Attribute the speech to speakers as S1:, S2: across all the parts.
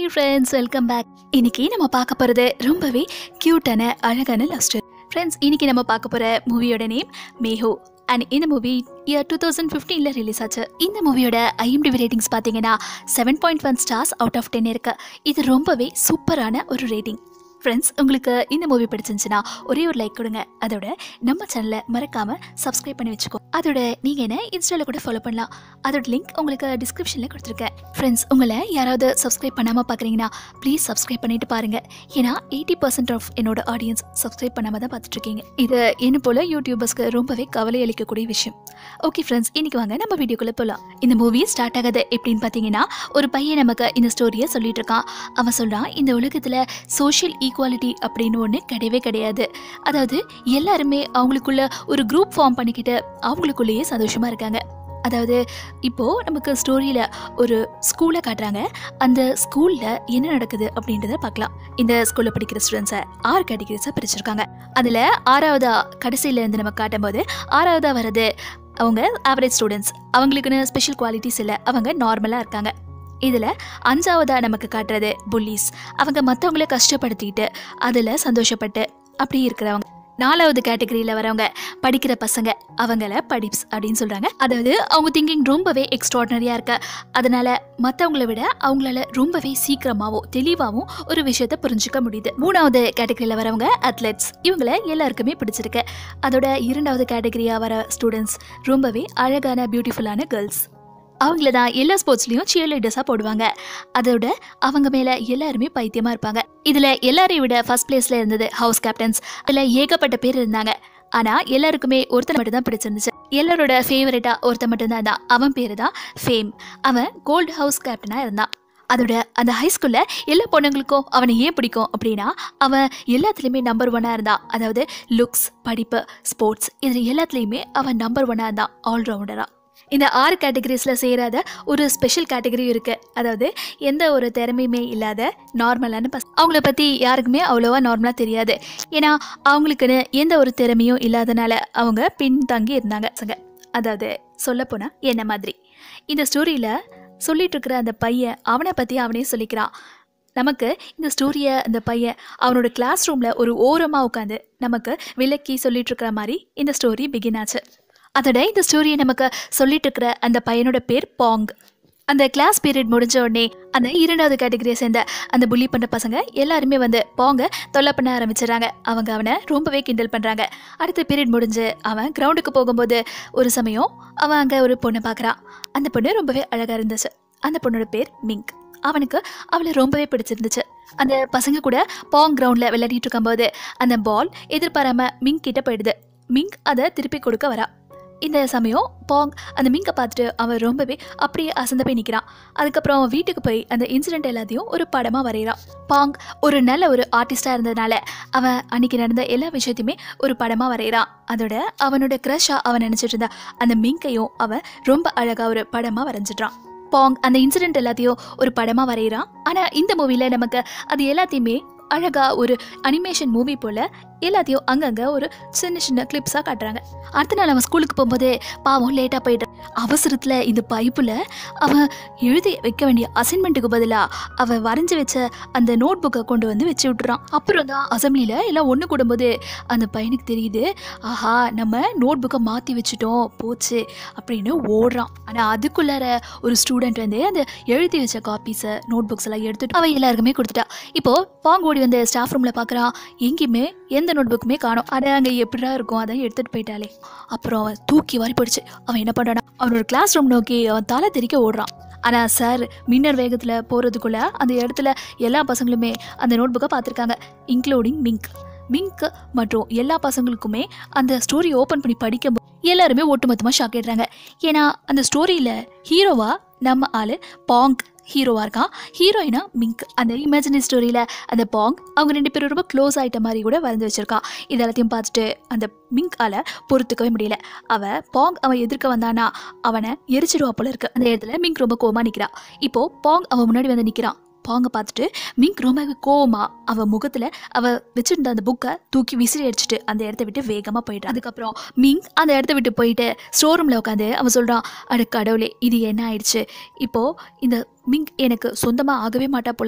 S1: hi friends welcome back இன்னைக்கு நம்ம பார்க்க போகிறது ரொம்பவே க்யூட்டான அழகான லவ் ஸ்டோரி ஃப்ரெண்ட்ஸ் இன்னைக்கு நம்ம பார்க்க போகிற மூவியோட நேம் மேஹோ அண்ட் இந்த மூவி இயர் டூ தௌசண்ட் ஃபிஃப்டீனில் ரிலீஸ் ஆச்சு இந்த மூவியோட ஐஎம்டிவி ரேட்டிங்ஸ் பார்த்தீங்கன்னா seven point one stars out of ten இருக்கு இது ரொம்பவே சூப்பரான ஒரு ரேட்டிங் ஃப்ரெண்ட்ஸ் உங்களுக்கு இந்த மூவி பிடிச்சிருந்துச்சுன்னா ஒரே ஒரு லைக் கொடுங்க அதோட நம்ம சேனலை மறக்காமல் சப்ஸ்கிரைப் பண்ணி வச்சுக்கோ அதோட நீங்கள் என்ன இன்ஸ்டாவில் கூட ஃபாலோ பண்ணலாம் அதோட லிங்க் உங்களுக்கு டிஸ்கிரிப்ஷனில் கொடுத்துருக்கேன் ஃப்ரெண்ட்ஸ் உங்களை யாராவது சப்ஸ்கிரைப் பண்ணாமல் பார்க்குறீங்கன்னா ப்ளீஸ் சப்ஸ்கிரைப் பண்ணிட்டு பாருங்க ஏன்னா எயிட்டி பர்சன்ட் ஆஃப் என்னோட ஆடியன்ஸ் சப்ஸ்கிரைப் பண்ணாமல் தான் பார்த்துட்டு இருக்கீங்க இது என்ன போல யூடியூபர்ஸ்க்கு ரொம்பவே கவலை அளிக்கக்கூடிய விஷயம் ஓகே ஃப்ரெண்ட்ஸ் இன்னைக்கு வாங்க நம்ம வீடியோக்குள்ளே போகலாம் இந்த மூவி ஸ்டார்ட் ஆகாது எப்படின்னு பார்த்தீங்கன்னா ஒரு பையன் நமக்கு இந்த ஸ்டோரியை சொல்லிட்டு இருக்கான் அவன் சொல்கிறான் இந்த உலகத்தில் சோஷியல் ஈக்குவாலிட்டி அப்படின்னு ஒன்று கிடையவே கிடையாது அதாவது எல்லாருமே அவங்களுக்குள்ள ஒரு குரூப் ஃபார்ம் பண்ணிக்கிட்டு அவங்களுக்குள்ளேயே சந்தோஷமாக இருக்காங்க அதாவது இப்போது நமக்கு ஸ்டோரியில் ஒரு ஸ்கூலை காட்டுறாங்க அந்த ஸ்கூலில் என்ன நடக்குது அப்படின்றத பார்க்கலாம் இந்த ஸ்கூலில் படிக்கிற ஸ்டூடெண்ட்ஸை ஆறு கேட்டகரிஸாக பிரிச்சிருக்காங்க அதில் ஆறாவதா கடைசியில இருந்து நம்ம காட்டும்போது ஆறாவதா வர்றது அவங்க ஆவரேஜ் ஸ்டூடெண்ட்ஸ் அவங்களுக்குன்னு ஸ்பெஷல் குவாலிட்டிஸ் இல்லை அவங்க நார்மலாக இருக்காங்க இதில் அஞ்சாவதாக நமக்கு காட்டுறது புல்லிஸ் அவங்க மற்றவங்கள கஷ்டப்படுத்திட்டு அதில் சந்தோஷப்பட்டு அப்படி இருக்கிறவங்க நாலாவது கேட்டகரியில் வரவங்க படிக்கிற பசங்க அவங்கள படிப்ஸ் அப்படின்னு சொல்கிறாங்க அதாவது அவங்க திங்கிங் ரொம்பவே எக்ஸ்ட்ராடனரியாக இருக்கு அதனால மற்றவங்கள விட அவங்களால ரொம்பவே சீக்கிரமாகவும் தெளிவாகவும் ஒரு விஷயத்தை புரிஞ்சுக்க முடியுது மூணாவது கேட்டகரியில் வரவங்க அத்லெட்ஸ் இவங்கள எல்லாருக்குமே பிடிச்சிருக்கு அதோட இரண்டாவது கேட்டகரியாக வர ஸ்டூடெண்ட்ஸ் ரொம்பவே அழகான பியூட்டிஃபுல்லான கேர்ள்ஸ் அவங்கள தான் எல்லா ஸ்போர்ட்ஸ்லேயும் சியர் லீடர்ஸாக போடுவாங்க அதோட அவங்க மேலே எல்லாருமே பைத்தியமாக இருப்பாங்க இதில் எல்லாரையும் விட ஃபர்ஸ்ட் பிளேஸில் இருந்தது ஹவுஸ் கேப்டன்ஸ் அதில் ஏகப்பட்ட பேர் இருந்தாங்க ஆனால் எல்லாருக்குமே ஒருத்தர் மட்டும் தான் பிடிச்சிருந்துச்சு எல்லாரோட ஃபேவரட்டாக ஒருத்தர் மட்டும்தான் தான் அவன் பேர் தான் ஃபேம் அவன் கோல்டு ஹவுஸ் கேப்டனாக இருந்தான் அதோட அந்த ஹைஸ்கூலில் எல்லா பொண்ணுங்களுக்கும் அவனை ஏன் பிடிக்கும் அப்படின்னா அவன் எல்லாத்துலேயுமே நம்பர் ஒன்னாக இருந்தான் அதாவது லுக்ஸ் படிப்பு ஸ்போர்ட்ஸ் இதில் எல்லாத்துலேயுமே அவன் நம்பர் ஒன்னாக இருந்தான் ஆல்ரவுண்டராக இந்த ஆறு கேட்டகரிஸில் சேராத ஒரு ஸ்பெஷல் கேட்டகரியும் இருக்குது அதாவது எந்த ஒரு திறமையுமே இல்லாத நார்மலான பஸ் அவங்கள பற்றி யாருக்குமே அவ்வளோவா நார்மலாக தெரியாது ஏன்னா அவங்களுக்குன்னு எந்த ஒரு திறமையும் இல்லாதனால அவங்க பின்தங்கி இருந்தாங்க சங்க அதாவது சொல்லப்போனால் என்ன மாதிரி இந்த ஸ்டோரியில் சொல்லிட்டு இருக்கிற அந்த பையன் அவனை பற்றி அவனே சொல்லிக்கிறான் நமக்கு இந்த ஸ்டோரியை அந்த பையன் அவனோட கிளாஸ் ரூமில் ஒரு ஓரமாக உட்காந்து நமக்கு விளக்கி சொல்லிட்டு இருக்கிற மாதிரி இந்த ஸ்டோரி பிகின் ஆச்சு அதோட இந்த ஸ்டோரியை நமக்கு சொல்லிட்டு இருக்கிற அந்த பையனோட பேர் பாங் அந்த கிளாஸ் பீரியட் முடிஞ்ச உடனே அந்த இரண்டாவது கேட்டகரியை சேர்ந்த அந்த புள்ளி பண்ணுற பசங்க எல்லாருமே வந்து பாங்க தொல்லை பண்ண ஆரம்பிச்சிடுறாங்க அவங்க அவனை ரொம்பவே கிண்டல் பண்ணுறாங்க அடுத்த பீரியட் முடிஞ்சு அவன் கிரவுண்டுக்கு போகும்போது ஒரு சமயம் அவன் அங்கே ஒரு பொண்ணை பார்க்குறான் அந்த பொண்ணு ரொம்பவே அழகாக இருந்துச்சு அந்த பொண்ணோட பேர் மிங்க் அவனுக்கு அவளை ரொம்பவே பிடிச்சிருந்துச்சு அந்த பசங்க கூட பாங் கிரவுண்டில் விளையாடிட்டு இருக்கும்போது அந்த பால் எதிர்பாராம மிங்க் கிட்ட போயிடுது மிங்க் அதை திருப்பி கொடுக்க வரா இந்த சமயம் பாங் அந்த மிங்கை பார்த்துட்டு அவன் ரொம்பவே அப்படியே அசந்து போய் நிற்கிறான் அதுக்கப்புறம் அவன் வீட்டுக்கு போய் அந்த இன்சிடென்ட் எல்லாத்தையும் ஒரு படமாக வரைகிறான் பாங் ஒரு நல்ல ஒரு ஆர்டிஸ்டாக இருந்ததுனால அவன் அன்னைக்கு நடந்த எல்லா விஷயத்தையுமே ஒரு படமாக வரைகிறான் அதோட அவனோட க்ரஷ்ஷாக அவன் நினச்சிட்டு இருந்த அந்த மிங்கையும் அவன் ரொம்ப அழகாக ஒரு படமாக வரைஞ்சிட்றான் பாங் அந்த இன்சிடென்ட் எல்லாத்தையும் ஒரு படமாக வரைகிறான் ஆனால் இந்த மூவியில் நமக்கு அது எல்லாத்தையுமே அழகாக ஒரு அனிமேஷன் மூவி போல் எல்லாத்தையும் அங்கங்கே ஒரு சின்ன சின்ன கிளிப்ஸாக காட்டுறாங்க அடுத்த நாள் அவன் ஸ்கூலுக்கு போகும்போது பாவம் லேட்டாக போயிட்டான் அவசரத்தில் இந்த பைப்பில் அவன் எழுதி வைக்க வேண்டிய அசைன்மெண்ட்டுக்கு பதிலாக அவன் வரைஞ்சி வச்ச அந்த நோட் புக்கை கொண்டு வந்து வச்சு விட்டுறான் அப்புறம் தான் அசம்பிளியில் எல்லாம் ஒன்று கூடும்போது அந்த பையனுக்கு தெரியுது ஆஹா நம்ம நோட் புக்கை மாற்றி வச்சுட்டோம் போச்சு அப்படின்னு ஓடுறான் ஆனால் அதுக்குள்ளார ஒரு ஸ்டூடெண்ட் வந்து அந்த எழுதி வச்ச காப்பீஸை நோட் புக்ஸ் எல்லாம் எடுத்துட்டு அவன் எல்லாருக்குமே கொடுத்துட்டா இப்போது பாங் ஓடி வந்து ஸ்டாஃப் ரூமில் பார்க்குறான் எங்கேயுமே எந்த நோட் புக்குமே காணும் அட அங்கே எப்படிடா இருக்கும் அதை எடுத்துகிட்டு போயிட்டாலே அப்புறம் அவன் தூக்கி வாரி போயிடுச்சு அவன் என்ன பண்ணுறான் அவனோட கிளாஸ் ரூம் நோக்கி அவன் தலை தெறிக்க ஓடுறான் ஆனால் சார் மின்னர் வேகத்தில் போகிறதுக்குள்ளே அந்த இடத்துல எல்லா பசங்களுமே அந்த நோட் புக்கை பார்த்துருக்காங்க இன்க்ளூடிங் மிங்க் மிங்க் மற்றும் எல்லா பசங்களுக்குமே அந்த ஸ்டோரி ஓப்பன் பண்ணி படிக்கும்போது எல்லாருமே ஒட்டுமொத்தமாக ஷாக் ஆயிடுறாங்க ஏன்னா அந்த ஸ்டோரியில் ஹீரோவா நம்ம ஆள் பாங் ஹீரோவாக இருக்கான் ஹீரோயினா மிங்க் அந்த இமேஜினரி ஸ்டோரியில் அந்த பாங் அவங்க ரெண்டு பேரும் ரொம்ப க்ளோஸ் ஆகிட்ட மாதிரி கூட வரைஞ்சி வச்சிருக்கான் இது எல்லாத்தையும் பார்த்துட்டு அந்த மிங்க் ஆல பொறுத்துக்கவே முடியல அவ பாங் அவன் எதிர்க்க வந்தானா அவனை எரிச்சிடுவா போல இருக்கு அந்த இடத்துல மிங்க் ரொம்ப கோமா நிற்கிறா இப்போ பாங் அவன் முன்னாடி வந்து நிற்கிறான் பாங்க பார்த்துட்டு மிங்க் ரொம்ப கோவமா அவ முகத்துல அவ வச்சிருந்த அந்த புக்கை தூக்கி விசிறி அடிச்சுட்டு அந்த இடத்த விட்டு வேகமா போயிட்டான் அதுக்கப்புறம் மிங்க் அந்த இடத்த விட்டு போயிட்டு ஸ்டோர் ரூம்ல உட்காந்து அவன் சொல்றான் அட கடவுளே இது என்ன ஆயிடுச்சு இப்போ இந்த மிங்க் எனக்கு சொந்தமா ஆகவே மாட்டா போல இருக்கு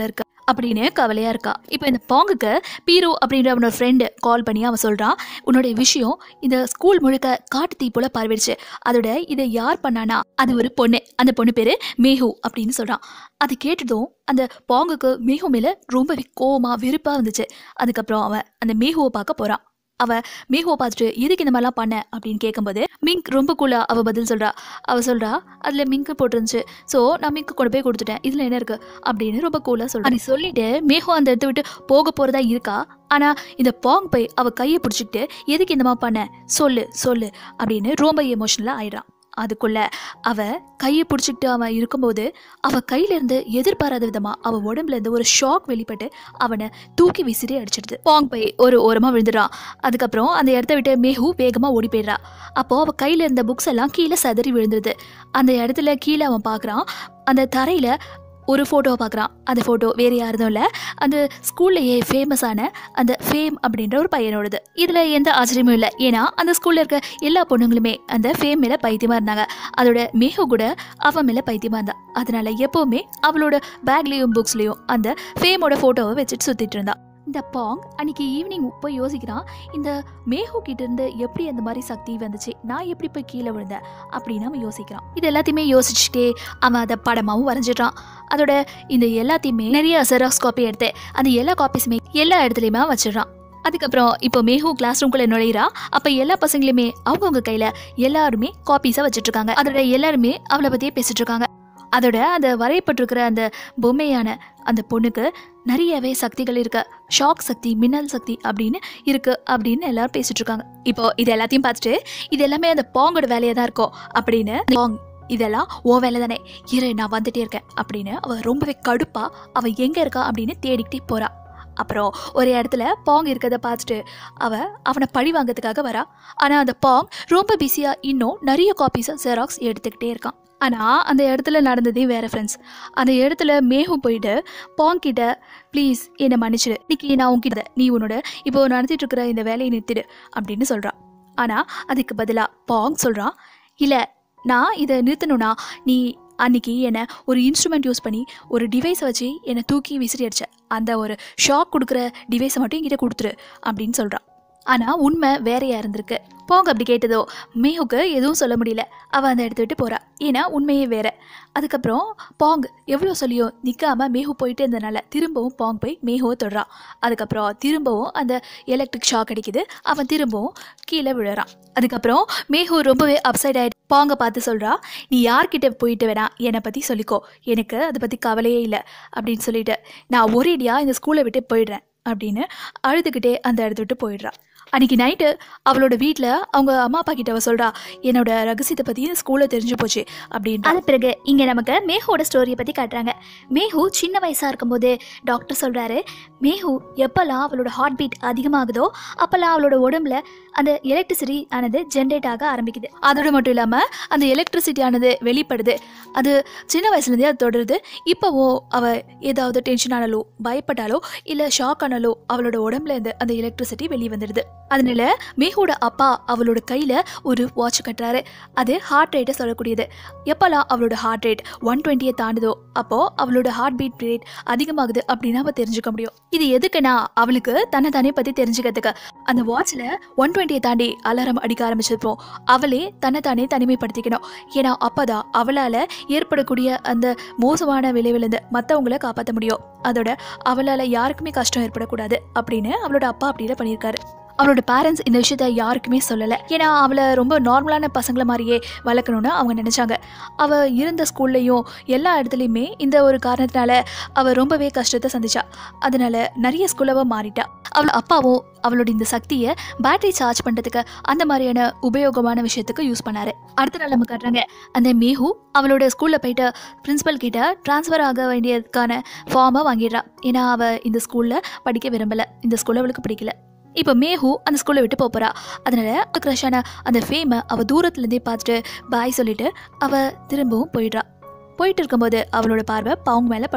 S1: அப்படின்னு கவலையா இருக்கா இப்போ இந்த பாங்குக்கு பீரு அப்படின்ற அவனோட ஃப்ரெண்டு கால் பண்ணி அவன் சொல்றான் உன்னுடைய விஷயம் இந்த ஸ்கூல் முழுக்க காட்டு தீ போல பரவிடுச்சு அதோட இதை யார் பண்ணானா அது ஒரு பொண்ணு அந்த பொண்ணு பேரு மேஹு அப்படின்னு சொல்றான் அது கேட்டதும் அந்த பாங்குக்கு மேஹு மேல ரொம்ப கோவமா வெறுப்பா வந்துச்சு அதுக்கப்புறம் அவன் அந்த மேஹுவை பார்க்க போறான் அவ மேஹுவை பார்த்துட்டு எதுக்கு இந்த மாதிரிலாம் பண்ண அப்படின்னு கேட்கும்போது மிங்க் ரொம்ப கூலா அவ பதில் சொல்றா அவ சொல்றா அதுல மிங்க் போட்டிருந்துச்சு ஸோ நான் மிங்க் கொண்டு போய் கொடுத்துட்டேன் இதுல என்ன இருக்கு அப்படின்னு ரொம்ப கூலா சொல்றா நீ சொல்லிட்டு மேஹு அந்த இடத்த விட்டு போக போறதா இருக்கா ஆனா இந்த பாங் போய் அவ கையை பிடிச்சிக்கிட்டு எதுக்கு இந்த மாதிரி பண்ண சொல்லு சொல்லு அப்படின்னு ரொம்ப எமோஷனலா ஆயிடுறான் அதுக்குள்ள அவ கையை பிடிச்சிக்கிட்டு அவன் இருக்கும்போது அவ கையில இருந்து எதிர்பாராத விதமா அவ உடம்புல இருந்து ஒரு ஷாக் வெளிப்பட்டு அவனை தூக்கி விசிறி அடிச்சிடுது பாங் பை ஒரு ஓரமா விழுந்துடுறான் அதுக்கப்புறம் அந்த இடத்த விட்டு மேஹு வேகமா ஓடி போயிடுறா அப்போ அவ கையில இருந்த புக்ஸ் எல்லாம் கீழே சதறி விழுந்துருது அந்த இடத்துல கீழே அவன் பார்க்கறான் அந்த தரையில ஒரு ஃபோட்டோவை பார்க்குறான் அந்த ஃபோட்டோ வேறு யாரும் இல்லை அந்த ஸ்கூல்லையே ஃபேமஸான அந்த ஃபேம் அப்படின்ற ஒரு பையனோடது இதில் எந்த ஆச்சரியமும் இல்லை ஏன்னா அந்த ஸ்கூலில் இருக்க எல்லா பொண்ணுங்களுமே அந்த ஃபேம் மேலே பைத்தியமாக இருந்தாங்க அதோட மேகு கூட அவன் மேலே பைத்தியமாக இருந்தா அதனால எப்போவுமே அவளோட பேக்லேயும் புக்ஸ்லேயும் அந்த ஃபேமோட ஃபோட்டோவை வச்சுட்டு சுற்றிட்டு இருந்தா இந்த பாங் அன்னைக்கு ஈவினிங் போய் யோசிக்கிறான் இந்த மேகு கிட்ட இருந்து எப்படி அந்த மாதிரி சக்தி வந்துச்சு நான் எப்படி போய் கீழே விழுந்தேன் அப்படின்னு அவன் யோசிக்கிறான் இது எல்லாத்தையுமே யோசிச்சுட்டே அவன் அதை படமாகவும் வரைஞ்சிடுறான் அதோட இந்த எல்லாத்தையுமே நிறைய செராக்ஸ் காப்பி எடுத்து அந்த எல்லா காப்பீஸுமே எல்லா இடத்துலையுமே வச்சிடுறான் அதுக்கப்புறம் இப்போ மேஹு கிளாஸ் ரூம்குள்ள நுழையிறா அப்ப எல்லா பசங்களுமே அவங்கவுங்க கையில எல்லாருமே காப்பீஸா வச்சிட்டு இருக்காங்க அதோட எல்லாருமே அவளை பத்தியே பேசிட்டு இருக்காங்க அதோட அந்த வரையப்பட்டிருக்கிற அந்த பொம்மையான அந்த பொண்ணுக்கு நிறையவே சக்திகள் இருக்கு ஷாக் சக்தி மின்னல் சக்தி அப்படின்னு இருக்கு அப்படின்னு எல்லாரும் பேசிட்டு இருக்காங்க இப்போ இது எல்லாத்தையும் பார்த்துட்டு இது எல்லாமே அந்த பாங்கோட வேலையா தான் இருக்கும் அப்படின்னு பாங் இதெல்லாம் ஓ வேலை தானே இரு நான் வந்துட்டே இருக்கேன் அப்படின்னு அவ ரொம்பவே கடுப்பா அவ எங்க இருக்கா அப்படின்னு தேடிக்கிட்டே போறா அப்புறம் ஒரு இடத்துல பாங் இருக்கிறத பார்த்துட்டு அவ அவனை பழி வாங்கறதுக்காக வரா ஆனா அந்த பாங் ரொம்ப பிஸியா இன்னும் நிறைய காப்பீஸை ஜெராக்ஸ் எடுத்துக்கிட்டே இருக்கான் ஆனா அந்த இடத்துல நடந்ததே வேற ஃப்ரெண்ட்ஸ் அந்த இடத்துல மேகம் போயிட்டு பாங் கிட்ட ப்ளீஸ் என்னை மன்னிச்சிடு இன்னைக்கு நான் உன்கிட்ட நீ உன்னோட இப்போ நடத்திட்டு இருக்கிற இந்த வேலையை நிறுத்திடு அப்படின்னு சொல்றான் ஆனா அதுக்கு பதிலா பாங் சொல்றான் இல்ல நான் இதை நிறுத்தணும்னா நீ அன்னைக்கு என்னை ஒரு இன்ஸ்ட்ருமெண்ட் யூஸ் பண்ணி ஒரு டிவைஸை வச்சு என்னை தூக்கி விசிறி அடிச்ச அந்த ஒரு ஷாக் கொடுக்குற டிவைஸை மட்டும் என்கிட்ட கொடுத்துரு அப்படின்னு சொல்கிறான் ஆனால் உண்மை வேறையா இருந்திருக்கு போங்க அப்படி கேட்டதோ மேஹுக்கு எதுவும் சொல்ல முடியல அவள் அந்த இடத்த விட்டு போறா ஏன்னா உண்மையே வேற அதுக்கப்புறம் பாங் எவ்வளோ சொல்லியோ நிற்காம மேஹு போயிட்டு இருந்தனால திரும்பவும் பாங் போய் மேஹுவை தொடுறான் அதுக்கப்புறம் திரும்பவும் அந்த எலக்ட்ரிக் ஷாக் அடிக்குது அவன் திரும்பவும் கீழே விழுறான் அதுக்கப்புறம் மேஹு ரொம்பவே அப்சைட் ஆயிட்டு பாங்க பார்த்து சொல்றா நீ யார்கிட்ட போயிட்டு வேணா என்னை பற்றி சொல்லிக்கோ எனக்கு அதை பற்றி கவலையே இல்லை அப்படின்னு சொல்லிட்டு நான் ஒரேடியாக இந்த ஸ்கூலை விட்டு போயிடுறேன் அப்படின்னு அழுதுகிட்டே அந்த இடத்த விட்டு போயிடுறா அன்னைக்கு நைட்டு அவளோட வீட்டில் அவங்க அம்மா அப்பா கிட்ட அவ சொல்றா என்னோட ரகசியத்தை பற்றி இந்த ஸ்கூலில் தெரிஞ்சு போச்சு அப்படின்னு அது பிறகு இங்கே நமக்கு மேஹோட ஸ்டோரியை பற்றி காட்டுறாங்க மேஹு சின்ன வயசாக இருக்கும்போது டாக்டர் சொல்கிறாரு மேஹு எப்போல்லாம் அவளோட ஹார்ட் பீட் அதிகமாகுதோ அப்போல்லாம் அவளோட உடம்புல அந்த எலக்ட்ரிசிட்டி ஆனது ஜென்ரேட் ஆக ஆரம்பிக்குது அதோட மட்டும் இல்லாமல் அந்த எலக்ட்ரிசிட்டி ஆனது வெளிப்படுது அது சின்ன வயசுலேருந்தே அது தொடருது இப்போவும் அவ ஏதாவது டென்ஷன் ஆனாலோ பயப்பட்டாலோ இல்லை ஷாக் ஆனாலோ அவளோட உடம்புல இருந்து அந்த எலக்ட்ரிசிட்டி வெளியே வந்துடுது அதனால மேஹோட அப்பா அவளோட கையில் ஒரு வாட்ச் கட்டுறாரு அது ஹார்ட் ரேட்டை சொல்லக்கூடியது எப்போல்லாம் அவளோட ஹார்ட் ரேட் ஒன் டுவெண்ட்டியை தாண்டுதோ அப்போ அவளோட ஹார்ட் பீட் ரேட் அதிகமாகுது அப்படின்னு அவ தெரிஞ்சுக்க முடியும் இது எதுக்குன்னா அவளுக்கு தன்னை தானே பற்றி தெரிஞ்சுக்கிறதுக்கு அந்த வாட்ச்ல ஒன் டுவெண்ட்டியை தாண்டி அலாரம் அடிக்க ஆரம்பிச்சிருப்போம் அவளே தன்னை தானே தனிமைப்படுத்திக்கணும் ஏன்னா அப்பதான் அவளால் ஏற்படக்கூடிய அந்த மோசமான விளைவிலிருந்து மற்றவங்கள காப்பாற்ற முடியும் அதோட அவளால் யாருக்குமே கஷ்டம் ஏற்படக்கூடாது அப்படின்னு அவளோட அப்பா அப்படியே பண்ணியிருக்காரு அவளோட பேரண்ட்ஸ் இந்த விஷயத்த யாருக்குமே சொல்லலை ஏன்னா அவளை ரொம்ப நார்மலான பசங்களை மாதிரியே வளர்க்கணும்னு அவங்க நினச்சாங்க அவள் இருந்த ஸ்கூல்லையும் எல்லா இடத்துலையுமே இந்த ஒரு காரணத்தினால அவள் ரொம்பவே கஷ்டத்தை சந்திச்சா அதனால நிறைய ஸ்கூலவ மாறிட்டா அவள் அப்பாவும் அவளோட இந்த சக்தியை பேட்டரி சார்ஜ் பண்ணுறதுக்கு அந்த மாதிரியான உபயோகமான விஷயத்துக்கு யூஸ் பண்ணாரு அடுத்த நாள் நம்ம காட்டுறாங்க அந்த மேஹு அவளோட ஸ்கூலில் போயிட்டு பிரின்சிபல் கிட்ட ட்ரான்ஸ்ஃபர் ஆக வேண்டியதுக்கான ஃபார்மை வாங்கிடுறா ஏன்னா அவள் இந்த ஸ்கூலில் படிக்க விரும்பலை இந்த ஸ்கூல் அவளுக்கு பிடிக்கல இப்போ மேஹு அந்த ஸ்கூலை விட்டு போப் போறா அதனால க்ரஷான அந்த ஃபேமை அவ தூரத்துலேருந்தே பார்த்துட்டு பாய் சொல்லிட்டு அவ திரும்பவும் போயிடுறா போயிட்டு இருக்கும்போது அவளோட பார்வை பாங் மேலே படுது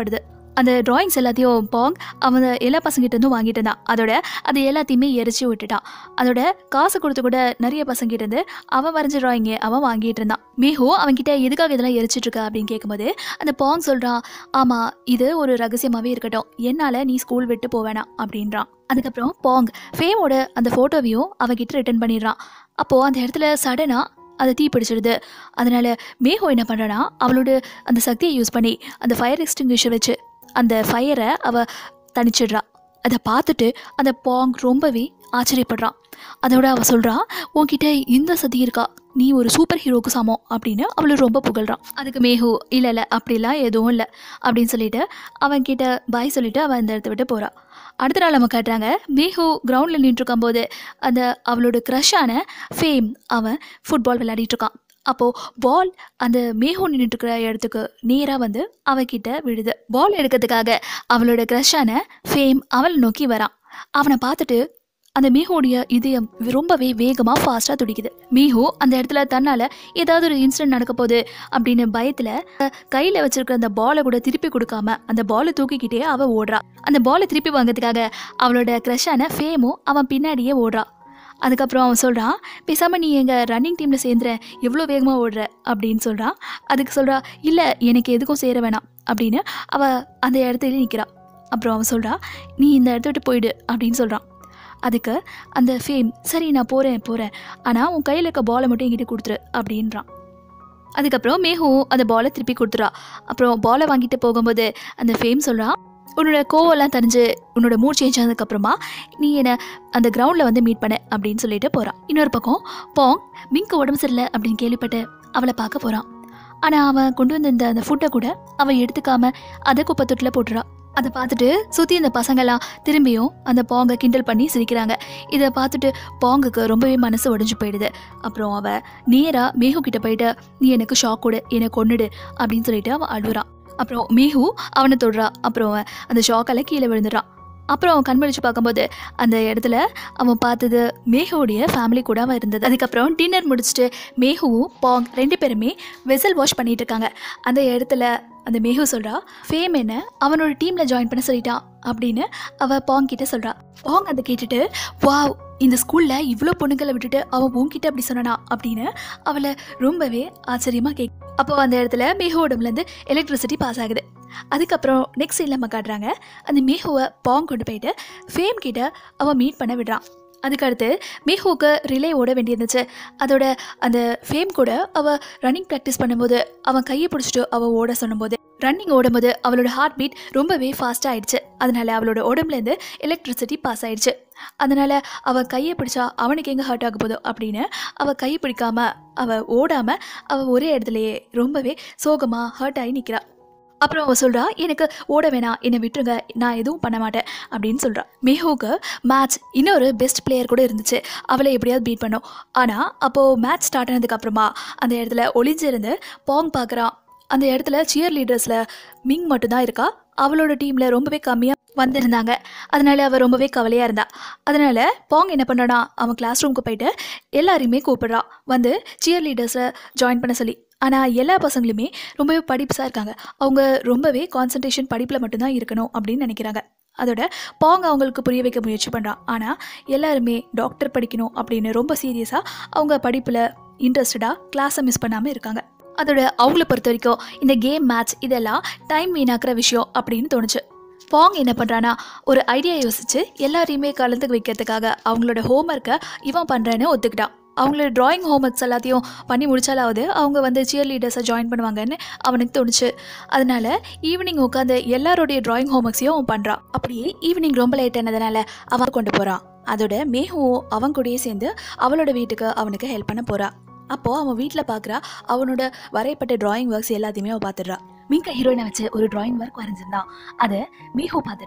S1: அந்த டிராயிங்ஸ் எல்லாத்தையும் பாங் அவன் எல்லா பசங்கிட்ட இருந்தும் வாங்கிட்டு இருந்தான் அதோட அது எல்லாத்தையுமே எரிச்சு விட்டுட்டான் அதோட காசு கொடுத்து கூட நிறைய பசங்கிட்ட இருந்து அவன் வரைஞ்ச டிராயிங்கை அவன் வாங்கிட்டு இருந்தான் மேஹோ அவன்கிட்ட எதுக்காக இதெல்லாம் எரிச்சிட்டு இருக்க அப்படின்னு கேட்கும்போது அந்த பாங் சொல்கிறான் ஆமாம் இது ஒரு ரகசியமாகவே இருக்கட்டும் என்னால் நீ ஸ்கூல் விட்டு போவேணாம் அப்படின்றான் அதுக்கப்புறம் பாங் ஃபேமோட அந்த ஃபோட்டோவையும் அவகிட்ட ரிட்டர்ன் பண்ணிடுறான் அப்போது அந்த இடத்துல சடனாக அதை தீ பிடிச்சிடுது அதனால மேஹோ என்ன பண்ணுறான்னா அவளோட அந்த சக்தியை யூஸ் பண்ணி அந்த ஃபயர் எக்ஸ்டிங்விஷர் வச்சு அந்த ஃபயரை அவ தணிச்சிடுறா அதை பார்த்துட்டு அந்த பாங் ரொம்பவே ஆச்சரியப்படுறான் அதோட அவ சொல்றா உன்கிட்ட இந்த சதி இருக்கா நீ ஒரு சூப்பர் ஹீரோக்கு சமம் அப்படின்னு அவளை ரொம்ப புகழ்றான் அதுக்கு மேஹு இல்லை இல்லை அப்படிலாம் எதுவும் இல்லை அப்படின்னு சொல்லிட்டு அவன் கிட்ட பாய் சொல்லிட்டு அவன் அந்த இடத்த விட்டு போறா அடுத்த நாள் நம்ம காட்டுறாங்க மேஹு கிரவுண்டில் நின்றுருக்கும் போது அந்த அவளோட க்ரஷான ஃபேம் அவன் ஃபுட்பால் விளையாடிட்டு இருக்கான் அப்போது பால் அந்த மேகம் நின்றுட்டு இருக்கிற இடத்துக்கு நேராக வந்து அவகிட்ட விழுது பால் எடுக்கிறதுக்காக அவளோட க்ரஷான ஃபேம் அவளை நோக்கி வரான் அவனை பார்த்துட்டு அந்த மேகோடைய இதயம் ரொம்பவே வேகமாக ஃபாஸ்ட்டாக துடிக்குது மேஹோ அந்த இடத்துல தன்னால் ஏதாவது ஒரு இன்சிடென்ட் நடக்க போகுது அப்படின்னு பயத்தில் கையில் வச்சிருக்கிற அந்த பாலை கூட திருப்பி கொடுக்காம அந்த பாலை தூக்கிக்கிட்டே அவள் ஓடுறா அந்த பாலை திருப்பி வாங்கிறதுக்காக அவளோட க்ரஷான ஃபேமும் அவன் பின்னாடியே ஓடுறா அதுக்கப்புறம் அவன் சொல்கிறான் பேசாமல் நீ எங்கள் ரன்னிங் டீமில் சேர்ந்துற எவ்வளோ வேகமாக ஓடுற அப்படின்னு சொல்கிறான் அதுக்கு சொல்கிறா இல்லை எனக்கு எதுக்கும் சேர வேணாம் அப்படின்னு அவள் அந்த இடத்துல நிற்கிறா அப்புறம் அவன் சொல்கிறா நீ இந்த இடத்த விட்டு போயிடு அப்படின்னு சொல்கிறான் அதுக்கு அந்த ஃபேம் சரி நான் போகிறேன் போகிறேன் ஆனால் உன் கையில் இருக்க பாலை மட்டும் என்கிட்ட கொடுத்துரு அப்படின்றான் அதுக்கப்புறம் மேகும் அந்த பாலை திருப்பி கொடுத்துறா அப்புறம் பாலை வாங்கிட்டு போகும்போது அந்த ஃபேம் சொல்கிறான் உன்னோட கோவம்லாம் தெரிஞ்சு உன்னோட மூட் சேஞ்ச் ஆனதுக்கப்புறமா நீ என்னை அந்த கிரவுண்டில் வந்து மீட் பண்ண அப்படின்னு சொல்லிட்டு போகிறான் இன்னொரு பக்கம் பாங் மிங்க்கு உடம்பு சரியில்லை அப்படின்னு கேள்விப்பட்டு அவளை பார்க்க போகிறான் ஆனால் அவன் கொண்டு வந்திருந்த அந்த ஃபுட்டை கூட அவள் எடுத்துக்காம அதை குப்பை தொட்டில் போட்டுறா அதை பார்த்துட்டு சுற்றி இந்த பசங்கெல்லாம் திரும்பியும் அந்த பாங்கை கிண்டல் பண்ணி சிரிக்கிறாங்க இதை பார்த்துட்டு பாங்குக்கு ரொம்பவே மனசு உடைஞ்சு போயிடுது அப்புறம் அவள் நேராக மேகு கிட்ட போயிட்டு நீ எனக்கு ஷாக் கொடு என்னை கொன்னுடு அப்படின்னு சொல்லிட்டு அவன் அழுகுறான் அப்புறம் மேகு அவனை தொடுறா அப்புறம் அவன் அந்த ஷாக்கால கீழே விழுந்துடுறான் அப்புறம் அவன் கண்மடிச்சு பார்க்கும்போது அந்த இடத்துல அவன் பார்த்தது மேகுவுடைய ஃபேமிலி கூட அவன் இருந்தது அதுக்கப்புறம் டின்னர் முடிச்சுட்டு மேகுவும் பாங் ரெண்டு பேருமே வெசல் வாஷ் பண்ணிட்டு இருக்காங்க அந்த இடத்துல அந்த மேகு சொல்கிறா ஃபேம் என்ன அவனோட டீமில் ஜாயின் பண்ண சொல்லிட்டான் அப்படின்னு அவள் பாங் கிட்ட சொல்கிறா பாங் அதை கேட்டுட்டு வாவ் இந்த ஸ்கூலில் இவ்வளோ பொண்ணுங்களை விட்டுட்டு அவன் உன்கிட்ட அப்படி சொன்னானா அப்படின்னு அவளை ரொம்பவே ஆச்சரியமாக கேக் அப்போ அந்த இடத்துல மேகு உடம்புலேருந்து எலக்ட்ரிசிட்டி பாஸ் ஆகுது அதுக்கப்புறம் நெக்ஸ்ட் சீனில் நம்ம காட்டுறாங்க அந்த மேகுவை பாங் கொண்டு போயிட்டு ஃபேம் கிட்ட அவன் மீட் பண்ண விடுறான் அதுக்கடுத்து மேஹோக்கு ரிலே ஓட வேண்டியிருந்துச்சு அதோட அந்த ஃபேம் கூட அவள் ரன்னிங் ப்ராக்டிஸ் பண்ணும்போது அவன் கையை பிடிச்சிட்டு அவள் ஓட சொன்னும்போது ரன்னிங் ஓடும்போது அவளோட ஹார்ட் பீட் ரொம்பவே ஃபாஸ்ட்டாக ஆயிடுச்சு அதனால அவளோட உடம்புலேருந்து எலக்ட்ரிசிட்டி பாஸ் ஆயிடுச்சு அதனால அவள் கையை பிடிச்சா அவனுக்கு எங்கே ஹர்ட் ஆக போதோ அப்படின்னு அவள் கையை பிடிக்காம அவள் ஓடாமல் அவள் ஒரே இடத்துலையே ரொம்பவே சோகமாக ஹர்ட் ஆகி நிற்கிறா அப்புறம் அவள் சொல்கிறா எனக்கு ஓட வேணாம் என்னை விட்டுருங்க நான் எதுவும் பண்ண மாட்டேன் அப்படின்னு சொல்கிறா மேஹோக்கு மேட்ச் இன்னொரு பெஸ்ட் பிளேயர் கூட இருந்துச்சு அவளை எப்படியாவது பீட் பண்ணோம் ஆனால் அப்போது மேட்ச் ஸ்டார்ட் ஆனதுக்கப்புறமா அந்த இடத்துல ஒளிஞ்சிருந்து பாங் பார்க்குறான் அந்த இடத்துல சியர் லீடர்ஸில் மிங் மட்டும்தான் இருக்கா அவளோட டீமில் ரொம்பவே கம்மியாக வந்திருந்தாங்க அதனால அவள் ரொம்பவே கவலையாக இருந்தா அதனால பாங் என்ன பண்ணுறானா அவன் கிளாஸ் ரூமுக்கு போயிட்டு எல்லாரையுமே கூப்பிடுறான் வந்து சியர் லீடர்ஸை ஜாயின் பண்ண சொல்லி ஆனால் எல்லா பசங்களுமே ரொம்பவே படிப்புசாக இருக்காங்க அவங்க ரொம்பவே கான்சன்ட்ரேஷன் படிப்பில் மட்டும்தான் இருக்கணும் அப்படின்னு நினைக்கிறாங்க அதோட பாங் அவங்களுக்கு புரிய வைக்க முயற்சி பண்ணுறான் ஆனால் எல்லாருமே டாக்டர் படிக்கணும் அப்படின்னு ரொம்ப சீரியஸாக அவங்க படிப்பில் இன்ட்ரெஸ்டடாக கிளாஸை மிஸ் பண்ணாமல் இருக்காங்க அதோட அவங்கள பொறுத்த வரைக்கும் இந்த கேம் மேட்ச் இதெல்லாம் டைம் வீணாக்குற விஷயம் அப்படின்னு தோணுச்சு பாங் என்ன பண்ணுறான்னா ஒரு ஐடியா யோசிச்சு எல்லாரையுமே கலந்து வைக்கிறதுக்காக அவங்களோட ஹோம்ஒர்க்கை இவன் பண்ணுறேன்னு ஒத்துக்கிட்டான் அவங்களோட டிராயிங் ஹோம்ஒர்க்ஸ் எல்லாத்தையும் பண்ணி முடிச்சாலாவது அவங்க வந்து சியர் லீடர்ஸை ஜாயின் பண்ணுவாங்கன்னு அவனுக்கு தோணுச்சு அதனால ஈவினிங் உட்காந்து எல்லாருடைய டிராயிங் ஹோம்ஒர்க்ஸையும் அவன் பண்ணுறான் அப்படியே ஈவினிங் ரொம்ப லேட் ஆனதுனால அவன் கொண்டு போகிறான் அதோட மேகவும் அவன் கூடயே சேர்ந்து அவளோட வீட்டுக்கு அவனுக்கு ஹெல்ப் பண்ண போறா அப்போ அவன் வீட்டில் பார்க்குறா அவனோட வரையப்பட்ட டிராயிங் ஒர்க்ஸ் எல்லாத்தையுமே அவள் பார்த்துடுறா மிங்க ஹீரோயினை வச்சு ஒரு டிராயிங் ஒர்க் வரைஞ்சிருந்தான் அதை மீஹோ பார்த்துடுறா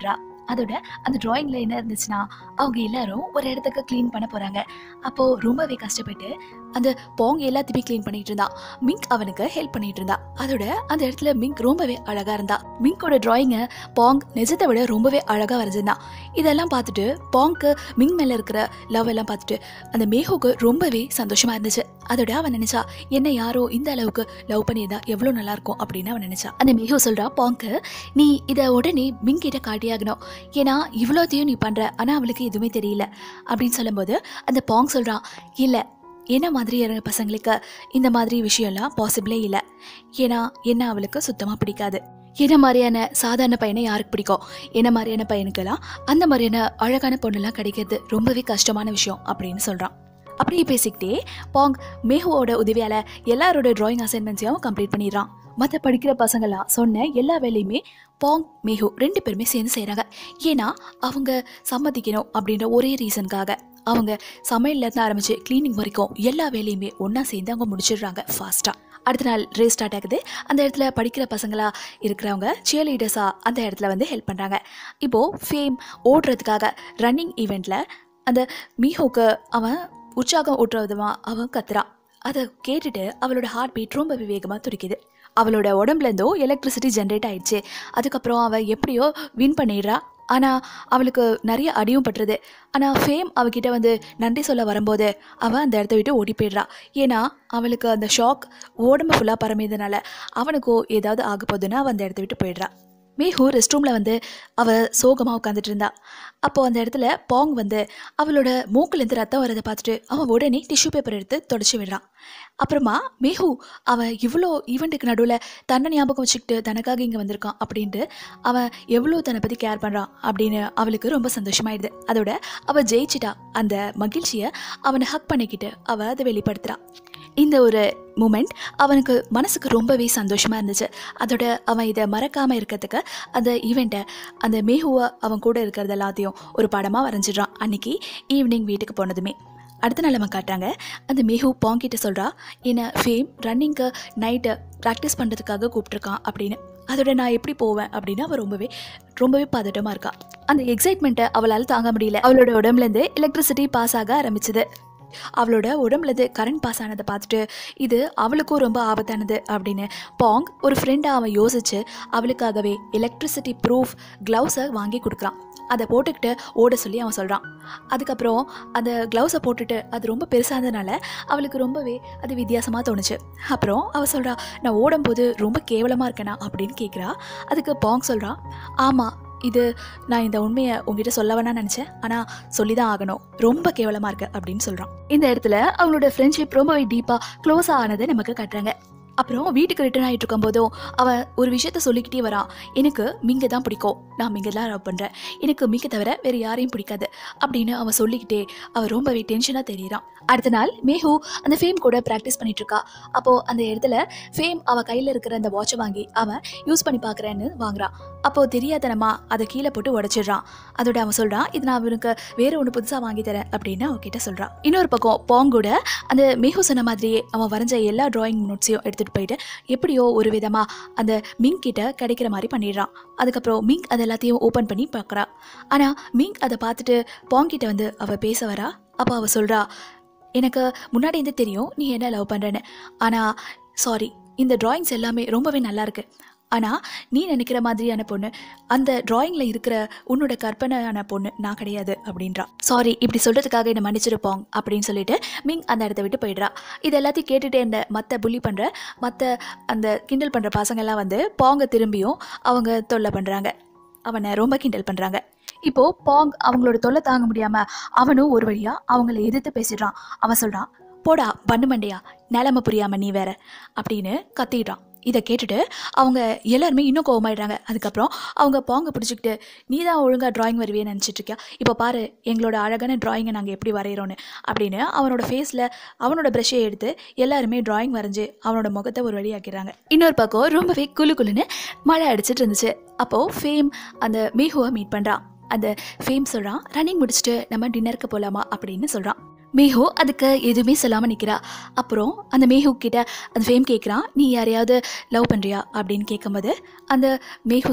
S1: அதோட அந்த டிராயிங்ல என்ன இருந்துச்சுன்னா அவங்க எல்லாரும் ஒரு இடத்துக்கு க்ளீன் பண்ண போறாங்க அப்போ ரொம்பவே கஷ்டப்பட்டு அந்த பாங் எல்லாத்தையுமே க்ளீன் பண்ணிட்டு இருந்தான் மிங்க் அவனுக்கு ஹெல்ப் பண்ணிட்டு இருந்தா அதோட அந்த இடத்துல மிங்க் ரொம்பவே அழகா இருந்தா மிங்கோட டிராயிங்கை பாங் நிஜத்தை விட ரொம்பவே அழகா வரைஞ்சிருந்தான் இதெல்லாம் பார்த்துட்டு பாங்க்கு மிங் மேல இருக்கிற லவ் எல்லாம் பார்த்துட்டு அந்த மேகுக்கு ரொம்பவே சந்தோஷமா இருந்துச்சு அதோட அவன் நினைச்சா என்ன யாரோ இந்த அளவுக்கு லவ் பண்ணியிருந்தா எவ்வளோ நல்லா இருக்கும் அப்படின்னு அவன் நினைச்சா அந்த மேகு சொல்றா பாங்க்கு நீ இதை உடனே மிங் கிட்ட காட்டியாகணும் ஏன்னா இவ்வளோத்தையும் நீ பண்ற ஆனா அவளுக்கு எதுவுமே தெரியல அப்படின்னு சொல்லும்போது அந்த பாங் சொல்றான் இல்ல என்ன மாதிரியான பசங்களுக்கு இந்த மாதிரி விஷயம்லாம் பாசிபிளே இல்லை ஏன்னா என்ன அவளுக்கு சுத்தமாக பிடிக்காது என்ன மாதிரியான சாதாரண பையனை யாருக்கு பிடிக்கும் என்ன மாதிரியான பையனுக்கெல்லாம் அந்த மாதிரியான அழகான பொண்ணெல்லாம் கிடைக்கிறது ரொம்பவே கஷ்டமான விஷயம் அப்படின்னு சொல்கிறான் அப்படியே பேசிக்கிட்டே பாங் மேஹுவோட உதவியால் எல்லாரோட டிராயிங் அசைன்மெண்ட்ஸையும் கம்ப்ளீட் பண்ணிடுறான் மற்ற படிக்கிற பசங்களாம் சொன்ன எல்லா வேலையுமே பாங் மேஹு ரெண்டு பேருமே சேர்ந்து செய்கிறாங்க ஏன்னா அவங்க சம்மதிக்கணும் அப்படின்ற ஒரே ரீசனுக்காக அவங்க சமையல்லேருந்து ஆரம்பிச்சு க்ளீனிங் வரைக்கும் எல்லா வேலையுமே ஒன்றா சேர்ந்து அவங்க முடிச்சிடுறாங்க ஃபாஸ்ட்டாக அடுத்த நாள் ரேஸ் ஸ்டார்ட் ஆகுது அந்த இடத்துல படிக்கிற பசங்களா இருக்கிறவங்க சியர் லீடர்ஸாக அந்த இடத்துல வந்து ஹெல்ப் பண்ணுறாங்க இப்போது ஃபேம் ஓடுறதுக்காக ரன்னிங் ஈவெண்ட்டில் அந்த மீஹோக்கு அவன் உற்சாகம் ஊட்டுற விதமாக அவன் கத்துறான் அதை கேட்டுட்டு அவளோட ஹார்ட் பீட் ரொம்ப வேகமாக துடிக்குது அவளோட உடம்புலேருந்தோ எலக்ட்ரிசிட்டி ஜென்ரேட் ஆயிடுச்சு அதுக்கப்புறம் அவள் எப்படியோ வின் பண்ணிடுறா ஆனால் அவளுக்கு நிறைய அடியும் பட்டுறது ஆனால் ஃபேம் அவகிட்ட வந்து நன்றி சொல்ல வரும்போது அவள் அந்த இடத்த விட்டு ஓடி போயிடுறா ஏன்னா அவளுக்கு அந்த ஷாக் உடம்பு ஃபுல்லாக பரமியதுனால அவனுக்கோ ஏதாவது ஆக போகுதுன்னு அவள் அந்த இடத்த விட்டு போயிடுறா மேஹூ ரெஸ்ட் ரூமில் வந்து அவள் சோகமாக உட்காந்துட்டு இருந்தா அப்போது அந்த இடத்துல பாங் வந்து அவளோட மூக்குலேருந்து ரத்தம் வரதை பார்த்துட்டு அவன் உடனே டிஷ்யூ பேப்பர் எடுத்து தொடச்சி விடுறான் அப்புறமா மேஹூ அவன் இவ்வளோ ஈவெண்ட்டுக்கு நடுவில் தன்னை ஞாபகம் வச்சுக்கிட்டு தனக்காக இங்கே வந்திருக்கான் அப்படின்ட்டு அவன் எவ்வளோ தன்னை பற்றி கேர் பண்ணுறான் அப்படின்னு அவளுக்கு ரொம்ப சந்தோஷமாயிடுது அதோட அவள் ஜெயிச்சிட்டா அந்த மகிழ்ச்சியை அவனை ஹக் பண்ணிக்கிட்டு அவள் அதை வெளிப்படுத்துகிறான் இந்த ஒரு மூமெண்ட் அவனுக்கு மனசுக்கு ரொம்பவே சந்தோஷமாக இருந்துச்சு அதோட அவன் இதை மறக்காமல் இருக்கிறதுக்கு அந்த ஈவெண்ட்டை அந்த மேஹுவை அவன் கூட இருக்கிறது எல்லாத்தையும் ஒரு படமாக வரைஞ்சிடுறான் அன்னைக்கு ஈவினிங் வீட்டுக்கு போனதுமே அடுத்த நாள் அவன் காட்டுறாங்க அந்த மேஹு பாங்கிட்ட சொல்கிறா என்னை ஃபேம் ரன்னிங்க்கு நைட்டு ப்ராக்டிஸ் பண்ணுறதுக்காக கூப்பிட்ருக்கான் அப்படின்னு அதோட நான் எப்படி போவேன் அப்படின்னு அவள் ரொம்பவே ரொம்பவே பதட்டமாக இருக்கா அந்த எக்ஸைட்மெண்ட்டை அவளால் தாங்க முடியல அவளோட உடம்புலேருந்து எலக்ட்ரிசிட்டி பாஸ் ஆக ஆரம்பிச்சது அவளோட உடம்புலேருந்து கரண்ட் பாஸ் ஆனதை பார்த்துட்டு இது அவளுக்கும் ரொம்ப ஆபத்தானது அப்படின்னு பாங் ஒரு ஃப்ரெண்டாக அவன் யோசிச்சு அவளுக்காகவே எலக்ட்ரிசிட்டி ப்ரூஃப் க்ளவுஸை வாங்கி கொடுக்குறான் அதை போட்டுக்கிட்டு ஓட சொல்லி அவன் சொல்கிறான் அதுக்கப்புறம் அந்த க்ளவுஸை போட்டுட்டு அது ரொம்ப பெருசானதுனால அவளுக்கு ரொம்பவே அது வித்தியாசமாக தோணுச்சு அப்புறம் அவள் சொல்கிறா நான் ஓடும்போது ரொம்ப கேவலமாக இருக்கேனா அப்படின்னு கேட்குறா அதுக்கு பாங் சொல்கிறா ஆமாம் இது நான் இந்த உண்மையை உங்ககிட்ட சொல்ல வேணாம்னு நினச்சேன் ஆனால் சொல்லி தான் ஆகணும் ரொம்ப கேவலமாக இருக்கு அப்படின்னு சொல்கிறான் இந்த இடத்துல அவங்களோட ஃப்ரெண்ட்ஷிப் ரொம்பவே டீப்பாக க்ளோஸ் ஆனதை நமக்கு காட்டுறாங்க அப்புறம் வீட்டுக்கு ரிட்டர்ன் ஆகிட்டு இருக்கும்போதும் அவன் ஒரு விஷயத்த சொல்லிக்கிட்டே வரான் எனக்கு மிங்க தான் பிடிக்கும் நான் மிங்க தான் லவ் பண்ணுறேன் எனக்கு மிங்க தவிர வேறு யாரையும் பிடிக்காது அப்படின்னு அவன் சொல்லிக்கிட்டே அவன் ரொம்பவே டென்ஷனாக தெரியறான் அடுத்த நாள் மேஹு அந்த ஃபேம் கூட ப்ராக்டிஸ் பண்ணிட்டு இருக்கா அப்போது அந்த இடத்துல ஃபேம் அவள் கையில் இருக்கிற அந்த வாட்சை வாங்கி அவன் யூஸ் பண்ணி பார்க்குறேன்னு வாங்குறான் அப்போது தெரியாதனமா அதை கீழே போட்டு உடச்சிடுறான் அதோட அவன் சொல்கிறான் இது நான் அவனுக்கு வேற ஒன்று புதுசாக வாங்கி தரேன் அப்படின்னு அவகிட்ட சொல்கிறான் இன்னொரு பக்கம் பாங்கோட அந்த மேஹு சொன்ன மாதிரியே அவன் வரைஞ்ச எல்லா டிராயிங் நோட்ஸையும் எடுத்துகிட்டு போயிட்டு எப்படியோ ஒரு விதமாக அந்த மிங் கிட்ட கிடைக்கிற மாதிரி பண்ணிடுறான் அதுக்கப்புறம் மிங் அது எல்லாத்தையும் ஓப்பன் பண்ணி பார்க்குறா ஆனால் மிங் அதை பார்த்துட்டு பாங்கிட்ட வந்து அவள் பேச வரா அப்போ அவள் சொல்கிறா எனக்கு முன்னாடி இருந்து தெரியும் நீ என்ன லவ் பண்ணுறேன்னு ஆனால் சாரி இந்த டிராயிங்ஸ் எல்லாமே ரொம்பவே நல்லா இருக்கு ஆனால் நீ நினைக்கிற மாதிரியான பொண்ணு அந்த டிராயிங்கில் இருக்கிற உன்னோட கற்பனையான பொண்ணு நான் கிடையாது அப்படின்றா சாரி இப்படி சொல்கிறதுக்காக என்னை மன்னிச்சிருப்போம் அப்படின்னு சொல்லிட்டு மிங் அந்த இடத்த விட்டு போயிடுறா இது எல்லாத்தையும் கேட்டுட்டே இருந்த மற்ற புள்ளி பண்ணுற மற்ற அந்த கிண்டல் பண்ணுற பசங்கள்லாம் வந்து பாங்க திரும்பியும் அவங்க தொல்லை பண்ணுறாங்க அவனை ரொம்ப கிண்டல் பண்ணுறாங்க இப்போ பாங் அவங்களோட தொல்லை தாங்க முடியாமல் அவனும் ஒரு வழியாக அவங்கள எதிர்த்து பேசிடுறான் அவன் சொல்கிறான் போடா பண்ணு மண்டையா நிலமை புரியாம நீ வேற அப்படின்னு கத்திடுறான் இதை கேட்டுட்டு அவங்க எல்லாருமே இன்னும் கோவமாயிடுறாங்க அதுக்கப்புறம் அவங்க பாங்க பிடிச்சிக்கிட்டு நீ தான் ஒழுங்காக டிராயிங் வருவியே நினச்சிட்டு இருக்கியா இப்போ பாரு எங்களோட அழகான டிராயிங்கை நாங்கள் எப்படி வரைகிறோன்னு அப்படின்னு அவனோட ஃபேஸில் அவனோட ப்ரஷ்ஷை எடுத்து எல்லாருமே டிராயிங் வரைஞ்சி அவனோட முகத்தை ஒரு வழியாக்கிறாங்க இன்னொரு பக்கம் ரொம்பவே குளு குளுன்னு மழை அடிச்சிட்டு இருந்துச்சு அப்போது ஃபேம் அந்த மேஹுவை மீட் பண்ணுறான் அந்த ஃபேம் சொல்கிறான் ரன்னிங் முடிச்சுட்டு நம்ம டின்னருக்கு போகலாமா அப்படின்னு சொல்கிறான் மேஹு அதுக்கு எதுவுமே சொல்லாமல் நிற்கிறா அப்புறம் அந்த மேஹு கிட்ட அந்த ஃபேம் கேட்குறான் நீ யாரையாவது லவ் பண்ணுறியா அப்படின்னு கேட்கும்போது அந்த மேஹு சொல்கிறா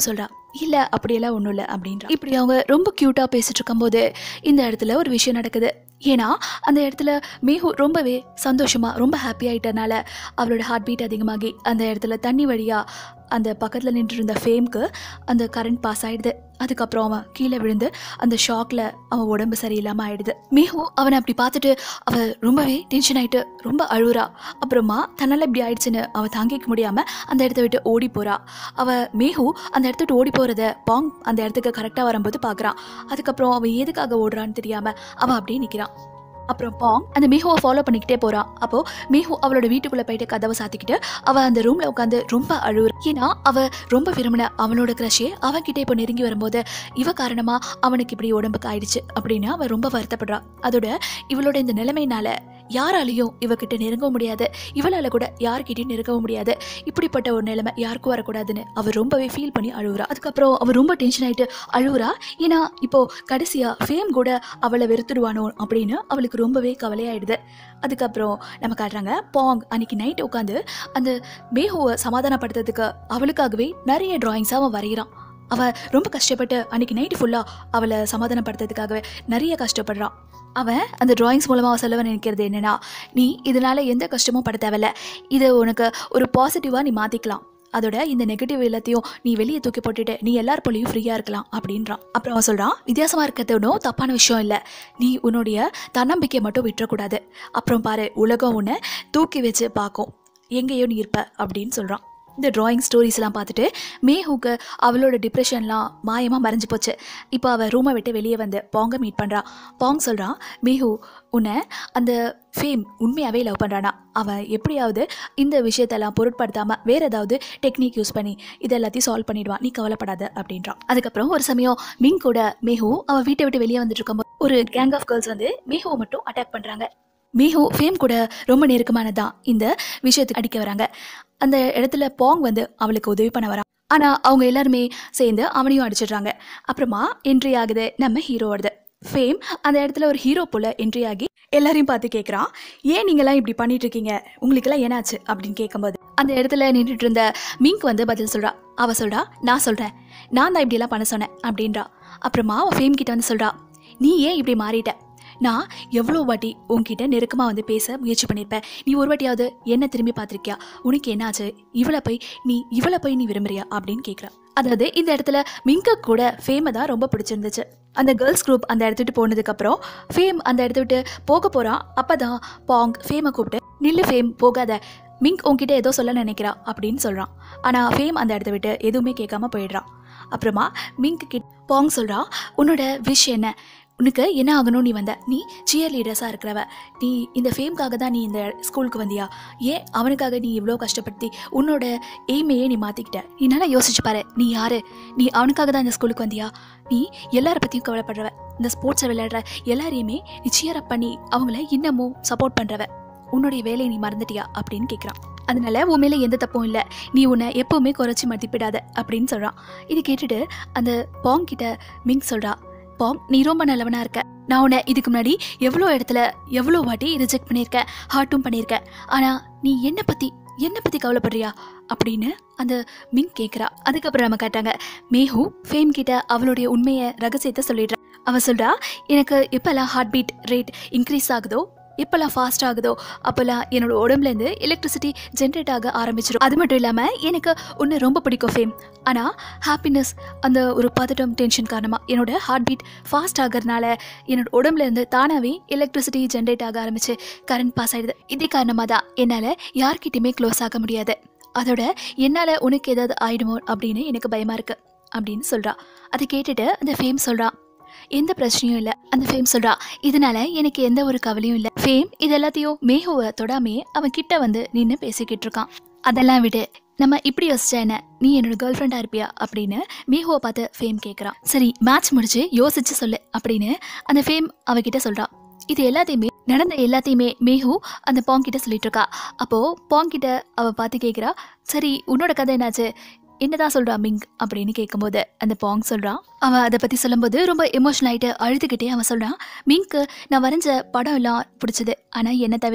S1: இல்ல அப்படியெல்லாம் ஒன்றும் இல்லை அப்படின்றா இப்படி அவங்க ரொம்ப க்யூட்டாக பேசிட்டு இருக்கும்போது இந்த இடத்துல ஒரு விஷயம் நடக்குது ஏன்னா அந்த இடத்துல மேகு ரொம்பவே சந்தோஷமா ரொம்ப ஹாப்பி ஆயிட்டனால அவளோட ஹார்ட் பீட் அதிகமாகி அந்த இடத்துல தண்ணி வழியா அந்த பக்கத்தில் நின்று இருந்த ஃபேம்க்கு அந்த கரண்ட் பாஸ் ஆயிடுது அதுக்கப்புறம் அவன் கீழே விழுந்து அந்த ஷாக்ல அவன் உடம்பு சரியில்லாமல் ஆயிடுது மேகு அவனை அப்படி பார்த்துட்டு அவ ரொம்பவே டென்ஷன் ஆயிட்டு ரொம்ப அழுவுறா அப்புறமா தன்னால் இப்படி ஆயிடுச்சுன்னு அவ தாங்கிக்க முடியாம அந்த இடத்த விட்டு ஓடி போறா அவ மேகு அந்த இடத்த விட்டு ஓடி போறத பாங் அந்த இடத்துக்கு கரெக்டாக வரும்போது பார்க்குறான் அதுக்கப்புறம் அவன் எதுக்காக ஓடுறான்னு தெரியாம அவன் அப்படியே நிற்கிறான் அப்புறம் பாங் அந்த மேஹுவை ஃபாலோ பண்ணிக்கிட்டே போறான் அப்போ மேஹு அவளோட வீட்டுக்குள்ள போயிட்டு கதவை சாத்திக்கிட்டு அவ அந்த ரூம்ல உட்காந்து ரொம்ப அழுவுற ஏன்னா அவ ரொம்ப விரும்பின அவனோட கிரஷே அவன்கிட்ட இப்போ நெருங்கி வரும்போது இவ காரணமா அவனுக்கு இப்படி உடம்புக்கு ஆயிடுச்சு அப்படின்னு அவ ரொம்ப வருத்தப்படுறா அதோட இவளோட இந்த நிலைமைனால யாராலையும் இவகிட்ட நெருங்கவும் முடியாது இவளால கூட யார்கிட்டயும் நெருங்கவும் முடியாது இப்படிப்பட்ட ஒரு நிலைமை யாருக்கும் வரக்கூடாதுன்னு அவ ரொம்பவே ஃபீல் பண்ணி அழுவுறா அதுக்கப்புறம் அவ ரொம்ப டென்ஷன் ஆயிட்டு அழுவுறா ஏன்னா இப்போ கடைசியா ஃபேம் கூட அவளை வெறுத்துடுவானோ அப்படின்னு அவளுக்கு ரொம்பவே கவலையாயிடுது அதுக்கப்புறம் நம்ம காட்டுறாங்க பாங் அன்னைக்கு நைட் உட்காந்து அந்த மேஹுவை சமாதானப்படுத்துறதுக்கு அவளுக்காகவே நிறைய டிராயிங்ஸ் அவன் வரைகிறான் அவ ரொம்ப கஷ்டப்பட்டு அன்னைக்கு நைட்டு ஃபுல்லா அவளை சமாதானப்படுத்துறதுக்காகவே நிறைய கஷ்டப்படுறான் அவன் அந்த டிராயிங்ஸ் மூலமாக சொல்ல நினைக்கிறது என்னன்னா நீ இதனால எந்த கஷ்டமும் பட தேவையில்ல இதை உனக்கு ஒரு பாசிட்டிவாக நீ மாற்றிக்கலாம் அதோட இந்த நெகட்டிவ் எல்லாத்தையும் நீ வெளியே தூக்கி போட்டுட்டு நீ எல்லார் போலையும் ஃப்ரீயாக இருக்கலாம் அப்படின்றான் அப்புறம் அவன் சொல்கிறான் வித்தியாசமாக இருக்கிறது ஒன்றும் தப்பான விஷயம் இல்லை நீ உன்னுடைய தன்னம்பிக்கையை மட்டும் விட்டுறக்கூடாது அப்புறம் பாரு உலகம் உன்னை தூக்கி வச்சு பார்க்கும் எங்கேயோ நீ இருப்ப அப்படின்னு சொல்கிறான் இந்த டிராயிங் ஸ்டோரிஸ்லாம் பார்த்துட்டு மேஹுக்கு அவளோட டிப்ரெஷன்லாம் மாயமாக மறைஞ்சு போச்சு இப்போ அவள் ரூமை விட்டு வெளியே வந்து பாங்கை மீட் பண்ணுறான் பாங் சொல்கிறான் மேஹு உன்னை அந்த ஃபேம் உண்மையாகவே லவ் பண்ணுறானா அவன் எப்படியாவது இந்த விஷயத்தெல்லாம் பொருட்படுத்தாமல் வேறு ஏதாவது டெக்னிக் யூஸ் பண்ணி இது எல்லாத்தையும் சால்வ் பண்ணிடுவான் நீ கவலைப்படாத அப்படின்றான் அதுக்கப்புறம் ஒரு சமயம் மிங் கூட மேஹு அவன் வீட்டை விட்டு வெளியே வந்துட்டு இருக்கும்போது ஒரு கேங் ஆஃப் கேர்ள்ஸ் வந்து மேஹுவை மட்டும் அட்டாக் பண்ணுறாங்க மேஹு ஃபேம் கூட ரொம்ப நெருக்கமானதான் இந்த விஷயத்துக்கு அடிக்க வராங்க அந்த இடத்துல பாங் வந்து அவளுக்கு உதவி பண்ண வரான் ஆனால் அவங்க எல்லாருமே சேர்ந்து அவனையும் அடிச்சிடுறாங்க அப்புறமா என்ட்ரி ஆகுது நம்ம ஹீரோவோடது ஃபேம் அந்த இடத்துல ஒரு ஹீரோ போல என்ட்ரி ஆகி எல்லாரையும் பார்த்து கேட்குறான் ஏன் நீங்களாம் இப்படி பண்ணிட்டு இருக்கீங்க உங்களுக்கெல்லாம் என்னாச்சு அப்படின்னு கேட்கும்போது அந்த இடத்துல நின்றுட்டு இருந்த மிங்க் வந்து பதில் சொல்றா அவ சொல்றா நான் சொல்றேன் நான் தான் இப்படியெல்லாம் பண்ண சொன்னேன் அப்படின்றா அப்புறமா அவ ஃபேம் கிட்ட வந்து சொல்றா நீ ஏன் இப்படி மாறிட்ட நான் எவ்வளோ வாட்டி உன்கிட்ட நெருக்கமாக வந்து பேச முயற்சி பண்ணியிருப்பேன் நீ ஒரு வாட்டியாவது என்ன திரும்பி பார்த்துருக்கியா உனக்கு என்னாச்சு இவளை போய் நீ இவளை போய் நீ விரும்புறியா அப்படின்னு கேட்குறா அதாவது இந்த இடத்துல மிங்க கூட ஃபேமை தான் ரொம்ப பிடிச்சிருந்துச்சு அந்த கேர்ள்ஸ் குரூப் அந்த இடத்துட்டு போனதுக்கப்புறம் ஃபேம் அந்த இடத்த விட்டு போக போகிறான் அப்போ தான் பாங் ஃபேமை கூப்பிட்டு நில்லு ஃபேம் போகாத மிங்க் உன்கிட்ட ஏதோ சொல்ல நினைக்கிறா அப்படின்னு சொல்கிறான் ஆனால் ஃபேம் அந்த இடத்த விட்டு எதுவுமே கேட்காம போயிடுறான் அப்புறமா மிங்க் கிட் பாங் சொல்கிறா உன்னோட விஷ் என்ன உனக்கு என்ன ஆகணும் நீ வந்த நீ சியர் லீடர்ஸாக இருக்கிறவ நீ இந்த ஃபேம்காக தான் நீ இந்த ஸ்கூலுக்கு வந்தியா ஏன் அவனுக்காக நீ இவ்வளோ கஷ்டப்படுத்தி உன்னோட எய்மையே நீ மாற்றிக்கிட்ட நீ நல்லா யோசிச்சு பாரு நீ யாரு நீ அவனுக்காக தான் இந்த ஸ்கூலுக்கு வந்தியா நீ எல்லார பற்றியும் கவலைப்படுறவ இந்த ஸ்போர்ட்ஸை விளையாடுற எல்லாரையுமே நீ சியர் அப் பண்ணி அவங்கள இன்னமும் சப்போர்ட் பண்ணுறவ உன்னுடைய வேலையை நீ மறந்துட்டியா அப்படின்னு கேட்குறான் அதனால உன் மேலே எந்த தப்பும் இல்லை நீ உன்னை எப்பவுமே குறைச்சி மதிப்பிடாத அப்படின்னு சொல்கிறான் இது கேட்டுட்டு அந்த பாங் கிட்ட மிங் சொல்கிறா பாங் நீ ரொம்ப நல்லவனா இருக்க நான் உன்னை இதுக்கு முன்னாடி எவ்வளோ இடத்துல எவ்வளோ வாட்டி ரிஜெக்ட் பண்ணியிருக்கேன் ஹார்ட்டும் பண்ணியிருக்கேன் ஆனால் நீ என்னை பற்றி என்னை பற்றி கவலைப்படுறியா அப்படின்னு அந்த மிங் கேட்குறா அதுக்கப்புறம் நம்ம கேட்டாங்க மேஹு ஃபேம் கிட்ட அவளுடைய உண்மையை ரகசியத்தை சொல்லிடுறா அவ சொல்றா எனக்கு எப்பெல்லாம் ஹார்ட் பீட் ரேட் இன்க்ரீஸ் ஆகுதோ எப்பெல்லாம் ஃபாஸ்ட் ஆகுதோ அப்போல்லாம் என்னோட உடம்புலேருந்து எலக்ட்ரிசிட்டி ஜென்ரேட் ஆக ஆரம்பிச்சிடும் அது மட்டும் இல்லாமல் எனக்கு ஒன்று ரொம்ப பிடிக்கும் ஃபேம் ஆனால் ஹாப்பினஸ் அந்த ஒரு பதட்டம் டென்ஷன் காரணமாக என்னோட ஹார்ட் பீட் ஃபாஸ்ட் ஆகிறதுனால என்னோட உடம்புலேருந்து தானாகவே எலக்ட்ரிசிட்டி ஜென்ரேட் ஆக ஆரம்பிச்சு கரண்ட் பாஸ் ஆயிடுது இதே காரணமாக தான் என்னால் யார்கிட்டயுமே க்ளோஸ் ஆக முடியாது அதோட என்னால் உனக்கு ஏதாவது ஆயிடுமோ அப்படின்னு எனக்கு பயமாக இருக்கு அப்படின்னு சொல்கிறா அதை கேட்டுட்டு அந்த ஃபேம் சொல்கிறா எந்த பிரச்சனையும் இல்லை அந்த ஃபேம் சொல்றா இதனால எனக்கு எந்த ஒரு கவலையும் இல்லை ஃபேம் இது எல்லாத்தையும் மேஹுவை தொடாமே அவன் கிட்ட வந்து நின்று பேசிக்கிட்டு இருக்கான் அதெல்லாம் விடு நம்ம இப்படி யோசிச்சா என்ன நீ என்னோட கேர்ள் ஃப்ரெண்டாக இருப்பியா அப்படின்னு மேஹுவை பார்த்து ஃபேம் கேட்குறான் சரி மேட்ச் முடிச்சு யோசிச்சு சொல்லு அப்படின்னு அந்த ஃபேம் அவகிட்ட சொல்றா இது எல்லாத்தையுமே நடந்த எல்லாத்தையுமே மேஹு அந்த பாங் கிட்ட சொல்லிட்டு இருக்கா அப்போ பாங் கிட்ட அவ பார்த்து கேட்குறா சரி உன்னோட கதை என்னாச்சு என்னதான் சொல்றா மிங் அப்படின்னு கேட்கும்போது அந்த பாங் சொல்றான் அவன் அதை பத்தி சொல்லும்போது ரொம்ப எமோஷனல் ஆயிட்டு அழுதுகிட்டே அவன் சொல்றான் மிங்க்கு நான் வரைஞ்ச படம் எல்லாம் பிடிச்சது ஆனா என்ன தவிர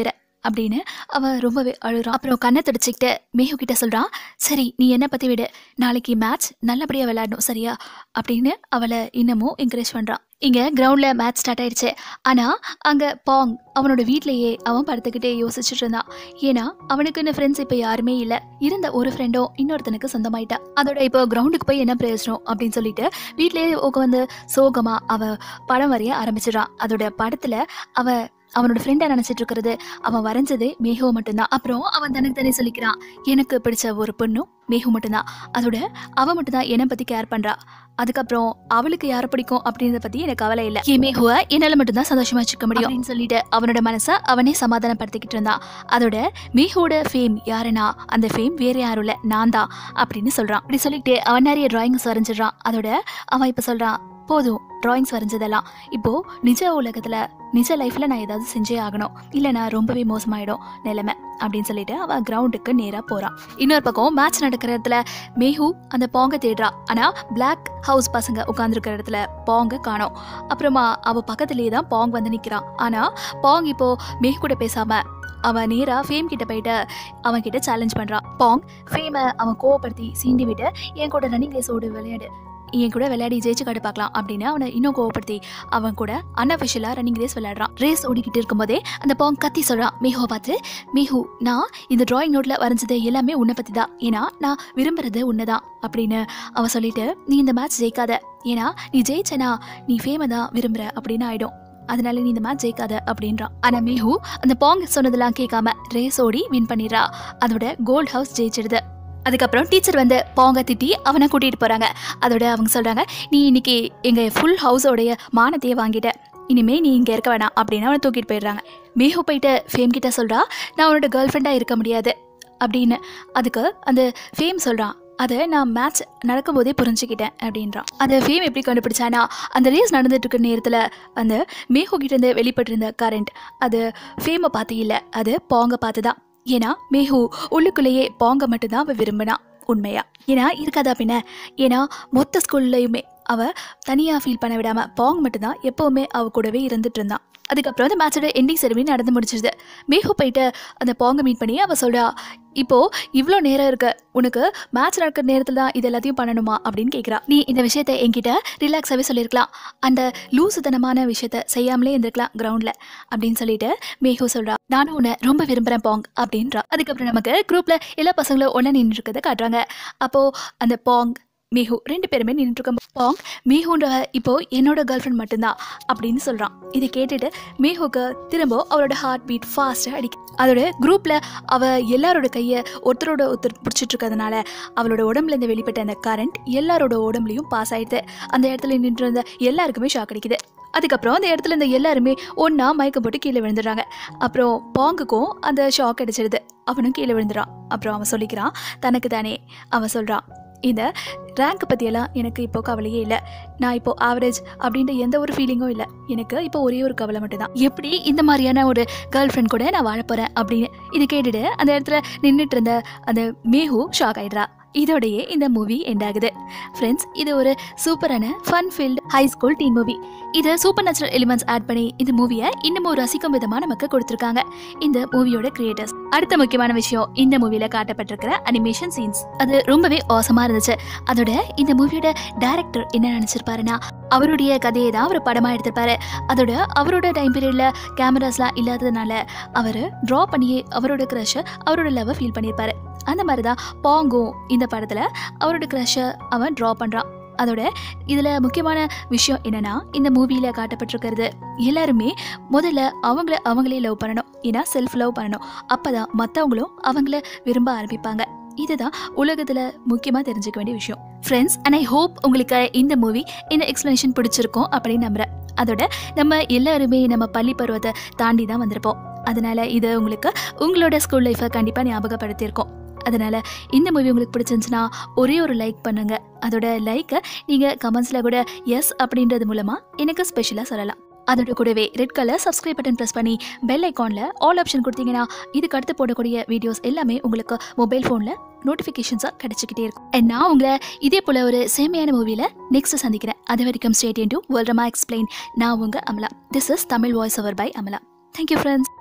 S1: அப்படின்னு அவன் ரொம்பவே அழுறான் அப்புறம் கண்ணை துடைச்சிக்கிட்டு மேகு கிட்ட சொல்கிறான் சரி நீ என்னை பற்றி விடு நாளைக்கு மேட்ச் நல்லபடியாக விளையாடணும் சரியா அப்படின்னு அவளை இன்னமும் என்கரேஜ் பண்ணுறான் இங்கே கிரவுண்டில் மேட்ச் ஸ்டார்ட் ஆயிடுச்சு ஆனால் அங்கே பாங் அவனோட வீட்லேயே அவன் படுத்துக்கிட்டே யோசிச்சுட்டு இருந்தான் ஏன்னா அவனுக்குன்னு ஃப்ரெண்ட்ஸ் இப்போ யாருமே இல்லை இருந்த ஒரு ஃப்ரெண்டும் இன்னொருத்தனுக்கு சொந்தமாயிட்டா அதோட இப்போ கிரவுண்டுக்கு போய் என்ன பிரயோஜனம் அப்படின்னு சொல்லிட்டு வீட்லயே உட்காந்து சோகமா அவ படம் வரைய ஆரம்பிச்சிடறான் அதோட படத்துல அவ அவனோட ஃப்ரெண்டை நினைச்சிட்டு இருக்கிறது அவன் வரைஞ்சது மேகோ மட்டும்தான் அப்புறம் அவன் தனக்கு தானே சொல்லிக்கிறான் எனக்கு பிடிச்ச ஒரு பொண்ணும் மேகு மட்டும்தான் அதோட அவ மட்டும்தான் என்னை பத்தி கேர் பண்றா அதுக்கப்புறம் அவளுக்கு யாரை பிடிக்கும் அப்படின்றத பத்தி எனக்கு கவலை இல்லை என் மேகுவை என்னால மட்டும்தான் சந்தோஷமா வச்சுக்க முடியும் அப்படின்னு சொல்லிட்டு அவனோட மனசை அவனே சமாதானப்படுத்திக்கிட்டு இருந்தான் அதோட மேகோட ஃபேம் யாருன்னா அந்த ஃபேம் வேற யாரும் இல்லை நான் தான் அப்படின்னு சொல்றான் அப்படி சொல்லிட்டு அவன் நிறைய டிராயிங்ஸ் வரைஞ்சிடுறான் அதோட அவன் இப்ப சொல்றான் போதும் டிராயிங்ஸ் வரைஞ்சதெல்லாம் இப்போ நிஜ உலகத்துல நிஜ லைஃப்ல நான் ஏதாவது செஞ்சே ஆகணும் இல்லைனா ரொம்பவே மோசமாயிடும் நிலைமை அப்படின்னு சொல்லிட்டு அவ கிரவுண்டுக்கு நேரா போறான் இன்னொரு பக்கம் மேட்ச் நடக்கிற இடத்துல மேஹு அந்த பாங்க தேடுறா ஆனா பிளாக் ஹவுஸ் பசங்க உட்காந்துருக்கிற இடத்துல பாங்க காணோம் அப்புறமா அவ பக்கத்துலயே தான் பாங் வந்து நிக்கிறான் ஆனா பாங் இப்போ மேஹு கூட பேசாம அவன் நேரா ஃபேம் கிட்ட போயிட்டு அவன் கிட்ட சேலஞ்ச் பண்றான் பாங் ஃபேமை அவன் கோவப்படுத்தி சீண்டி விட்டு என் கூட ரன்னிங் ரேஸோடு விளையாடு என் கூட விளையாடி ஜெயிச்சு காட்டு பார்க்கலாம் அப்படின்னு அவனை இன்னும் கோவப்படுத்தி அவன் கூட அன்அஃபிஷியலா ரன்னிங் ரேஸ் விளையாடுறான் ரேஸ் ஓடிக்கிட்டு இருக்கும்போதே அந்த பாங் கத்தி சொல்றான் மேஹுவை பார்த்து மேஹு நான் இந்த டிராயிங் நோட்ல வரைஞ்சது எல்லாமே உன்னை பத்தி தான் ஏன்னா நான் விரும்புறது உன்னதான் அப்படின்னு அவன் சொல்லிட்டு நீ இந்த மேட்ச் ஜெயிக்காத ஏன்னா நீ ஜெயிச்சனா நீ ஃபேமை தான் விரும்புற அப்படின்னு ஆயிடும் அதனால நீ இந்த மேட்ச் ஜெயிக்காத அப்படின்றான் ஆனா மேஹு அந்த பாங் சொன்னதெல்லாம் கேட்காம ரேஸ் ஓடி வின் பண்ணிடுறா அதோட கோல்ட் ஹவுஸ் ஜெயிச்சிடுது அதுக்கப்புறம் டீச்சர் வந்து பாங்க திட்டி அவனை கூட்டிகிட்டு போகிறாங்க அதோட அவங்க சொல்கிறாங்க நீ இன்னைக்கு எங்கள் ஃபுல் ஹவுஸோடைய மானத்தையே வாங்கிட்ட இனிமே நீ இங்கே இருக்க வேணாம் அப்படின்னு அவனை தூக்கிட்டு போயிடுறாங்க மேஹு போயிட்டு ஃபேம் கிட்ட சொல்கிறா நான் உன்னோட கேர்ள் ஃப்ரெண்டாக இருக்க முடியாது அப்படின்னு அதுக்கு அந்த ஃபேம் சொல்கிறான் அதை நான் மேட்ச் நடக்கும்போதே புரிஞ்சுக்கிட்டேன் அப்படின்றான் அதை ஃபேம் எப்படி கண்டுபிடிச்சானா அந்த ரேஸ் நடந்துட்டு இருக்க நேரத்தில் அந்த மேஹு கிட்டேருந்து வெளிப்பட்டிருந்த கரண்ட் அது ஃபேமை பார்த்து இல்லை அது பாங்க பார்த்து தான் ஏன்னா மேஹு உள்ளுக்குள்ளேயே பாங்க மட்டும்தான் அவ விரும்பினா உண்மையா ஏன்னா இருக்காதா பின்ன ஏன்னா மொத்த ஸ்கூல்லையுமே அவ தனியாக ஃபீல் பண்ண விடாம பாங் மட்டும்தான் எப்பவுமே அவ கூடவே இருந்துட்டு இருந்தான் அதுக்கப்புறம் அந்த மேட்சோட எண்டிங் செரமனி நடந்து முடிச்சிருது மேஹு போயிட்டு அந்த பாங்கை மீட் பண்ணி அவ சொல்றா இப்போ இவ்வளோ நேரம் இருக்கு உனக்கு மேட்ச் நடக்கிற நேரத்தில் தான் இது எல்லாத்தையும் பண்ணணுமா அப்படின்னு கேட்குறா நீ இந்த விஷயத்த என்கிட்ட ரிலாக்ஸாகவே சொல்லியிருக்கலாம் அந்த லூசுத்தனமான விஷயத்த செய்யாமலே இருந்திருக்கலாம் கிரவுண்டில் அப்படின்னு சொல்லிட்டு மேஹு சொல்றா நானும் உன்னை ரொம்ப விரும்புகிறேன் பாங் அப்படின்றா அதுக்கப்புறம் நமக்கு குரூப்பில் எல்லா பசங்களும் ஒன்றா நின்று இருக்கிறத காட்டுறாங்க அப்போது அந்த பாங் மேஹு ரெண்டு பேருமே நின்றுட்டு இருக்க பாங் மேஹுன்ற இப்போ என்னோட கேர்ள் ஃப்ரெண்ட் மட்டும்தான் அப்படின்னு சொல்கிறான் இதை கேட்டுட்டு மேஹுக்கு திரும்ப அவரோட ஹார்ட் பீட் ஃபாஸ்ட்டாக அடிக்கு அதோட குரூப்பில் அவ எல்லாரோட கையை ஒருத்தரோட ஒருத்தர் பிடிச்சிட்டு இருக்கிறதுனால அவளோட உடம்புல இருந்து வெளிப்பட்ட அந்த கரண்ட் எல்லாரோட உடம்புலையும் பாஸ் ஆயிடுது அந்த இடத்துல நின்று இருந்த எல்லாருக்குமே ஷாக் அடிக்குது அதுக்கப்புறம் அந்த இடத்துல இந்த எல்லாருமே ஒன்றா மயக்கம் போட்டு கீழே விழுந்துடுறாங்க அப்புறம் பாங்குக்கும் அந்த ஷாக் அடிச்சிடுது அவனும் கீழே விழுந்துறான் அப்புறம் அவன் சொல்லிக்கிறான் தனக்கு தானே அவன் சொல்கிறான் இந்த ரேங்க் பற்றியெல்லாம் எனக்கு இப்போ கவலையே இல்லை நான் இப்போ ஆவரேஜ் அப்படின்ற எந்த ஒரு ஃபீலிங்கும் இல்லை எனக்கு இப்போ ஒரே ஒரு கவலை மட்டும்தான் எப்படி இந்த மாதிரியான ஒரு கேர்ள் ஃப்ரெண்ட் கூட நான் வாழ போகிறேன் அப்படின்னு இது கேட்டுட்டு அந்த இடத்துல நின்றுட்டு இருந்த அந்த மேஹு ஷாக் ஆயிடுறா இதோடையே இந்த மூவி எண்ட் ஆகுது ஃப்ரெண்ட்ஸ் இது ஒரு சூப்பரான fun filled high school teen movie இது சூப்பர் நேச்சுரல் எலிமெண்ட்ஸ் ஆட் பண்ணி இந்த மூவியை இன்னமும் ரசிக்கும் விதமாக நமக்கு கொடுத்துருக்காங்க இந்த மூவியோட கிரியேட்டர்ஸ் அடுத்த முக்கியமான விஷயம் இந்த மூவியில் காட்டப்பட்டிருக்கிற அனிமேஷன் சீன்ஸ் அது ரொம்பவே அவசமாக இருந்துச்சு அதோட இந்த மூவியோட டைரக்டர் என்ன நினச்சிருப்பாருன்னா அவருடைய கதையை தான் அவர் படமாக எடுத்திருப்பாரு அதோட அவரோட டைம் பீரியடில் கேமராஸ்லாம் இல்லாததுனால அவர் ட்ரா பண்ணியே அவரோட க்ரஷை அவரோட லவ்வை ஃபீல் பண்ணியிருப்பாரு அந்த மாதிரி தான் பாங்கும் இந்த படத்தில் அவரோட க்ரஷை அவன் ட்ரா பண்ணுறான் அதோட இதில் முக்கியமான விஷயம் என்னன்னா இந்த மூவியில் காட்டப்பட்டிருக்கிறது எல்லாருமே முதல்ல அவங்கள அவங்களே லவ் பண்ணணும் ஏன்னா செல்ஃப் லவ் பண்ணணும் அப்போ தான் மற்றவங்களும் அவங்கள விரும்ப ஆரம்பிப்பாங்க இதுதான் உலகத்தில் முக்கியமாக தெரிஞ்சுக்க வேண்டிய விஷயம் ஃப்ரெண்ட்ஸ் அண்ட் ஐ ஹோப் உங்களுக்கு இந்த மூவி இந்த எக்ஸ்ப்ளனேஷன் பிடிச்சிருக்கும் அப்படின்னு நம்புகிறேன் அதோட நம்ம எல்லாருமே நம்ம பள்ளி பருவத்தை தாண்டி தான் வந்திருப்போம் அதனால இது உங்களுக்கு உங்களோட ஸ்கூல் லைஃப்பை கண்டிப்பாக ஞாபகப்படுத்தியிருக்கோம் அதனால இந்த மூவி உங்களுக்கு பிடிச்சிருந்துச்சுன்னா ஒரே ஒரு லைக் பண்ணுங்க அதோட லைக்கை நீங்கள் கமெண்ட்ஸில் கூட எஸ் அப்படின்றது மூலமாக எனக்கு ஸ்பெஷலாக சொல்லலாம் அதோட கூடவே red colour subscribe button press பண்ணி பெல் ஐக்கானில் ஆல் ஆப்ஷன் கொடுத்தீங்கன்னா இதுக்கு அடுத்து போடக்கூடிய வீடியோஸ் எல்லாமே உங்களுக்கு மொபைல் ஃபோனில் நோட்டிஃபிகேஷன்ஸாக கிடைச்சிக்கிட்டே இருக்கும் And நான் உங்களை இதே போல் ஒரு சேமையான மூவியில் நெக்ஸ்ட் சந்திக்கிறேன் அது வரைக்கும் ஸ்டேட் டு வேர்ல்ட் எக்ஸ்பிளைன் நான் உங்கள் Amala this is Tamil voice over by Amala thank you friends